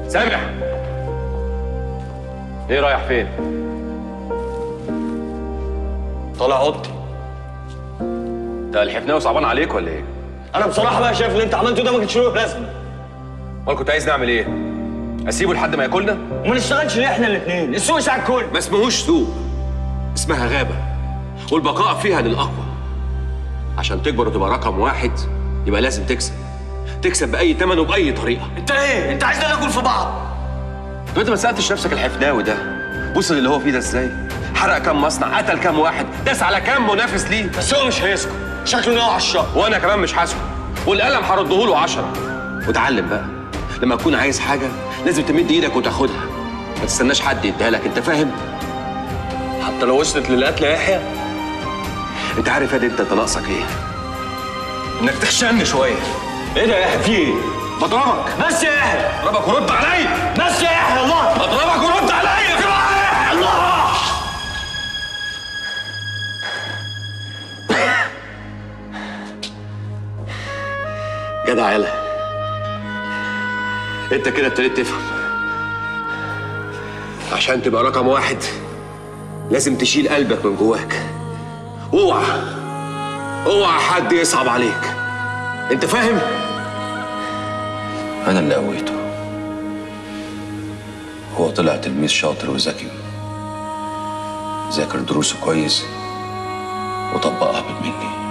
سامح ايه رايح فين طالع اوضتي ده الحفناوي صعبان عليك ولا ايه انا بصراحه بقى شايف اللي انت عملته ده ما كانش له لازمه امال كنت عايز نعمل ايه اسيبه لحد ما ياكلنا وما نشتغلش ليه احنا الاثنين السوق ساعه الكل ما اسمهوش سوق اسمها غابه والبقاء فيها للاقوى عشان تكبر وتبقى رقم واحد يبقى لازم تكسب تكسب باي ثمن وباي طريقه انت ايه انت عايزنا ناكل في بعض طب انت ما سالتش نفسك الحفناوي ده وصل اللي هو فيه ده ازاي حرق كام مصنع قتل كام واحد داس على كام منافس ليه بس هو مش هيسكت شكله ناوي على الشر وانا كمان مش هسكت والقلم هرده له عشرة وتعلم بقى لما تكون عايز حاجه لازم تمد ايدك وتاخدها ما تستناش حد يديها لك انت فاهم حتى لو وصلت للقتل يا يحيى انت عارف يا دي انت انت ناقصك ايه انك تخشن شويه ايه ده يا يحيى في ايه بضربك بس يا يحيى اضربك ورد عليا بس يا يحيى الله اضربك ورد عليا الله جدع يلا انت كده ابتديت تفهم عشان تبقى رقم واحد لازم تشيل قلبك من جواك اوعى اوعى حد يصعب عليك انت فاهم أنا اللي قويته هو طلع تلميذ شاطر وذكي ذاكر دروسه كويس وطبقها بالملي